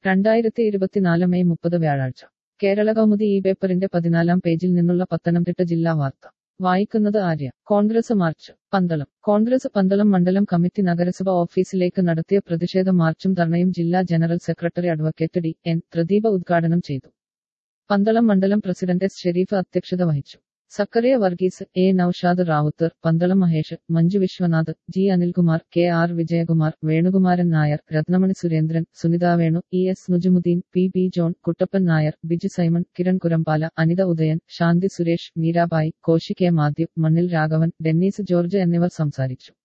രണ്ടായിരത്തി ഇരുപത്തിനാല് മെയ് മുപ്പത് വ്യാഴാഴ്ച കേരള കൗമുദി ഈ പേപ്പറിന്റെ പതിനാലാം പേജിൽ നിന്നുള്ള പത്തനംതിട്ട ജില്ലാ വാർത്ത വായിക്കുന്നത് ആര്യ കോൺഗ്രസ് മാർച്ച് പന്തളം കോൺഗ്രസ് പന്തളം മണ്ഡലം കമ്മിറ്റി നഗരസഭ ഓഫീസിലേക്ക് നടത്തിയ പ്രതിഷേധ മാർച്ചും ധർണയും ജില്ലാ general secretary advocate D N Pradeep ഉദ്ഘാടനം ചെയ്തു പന്തളം മണ്ഡലം പ്രസിഡന്റ് എസ് ഷെരീഫ് അധ്യക്ഷത വഹിച്ചു Zachariah Varghese A Noushad Rowther Pandalam Mahesh Manju Viswanath G Anilkumar K R Vijayakumar Venukumaran Nair Rathnamani Surendran Sunitha Venu E S Nujumudheen P B John Kuttappan Nair Biju Simon Kiran Kurampala Anitha Udayan Shanthi Suresh Meerabai Koshy K Mathew Mannil Raghavan Dennis George എന്നിവർ സംസാരിച്ചു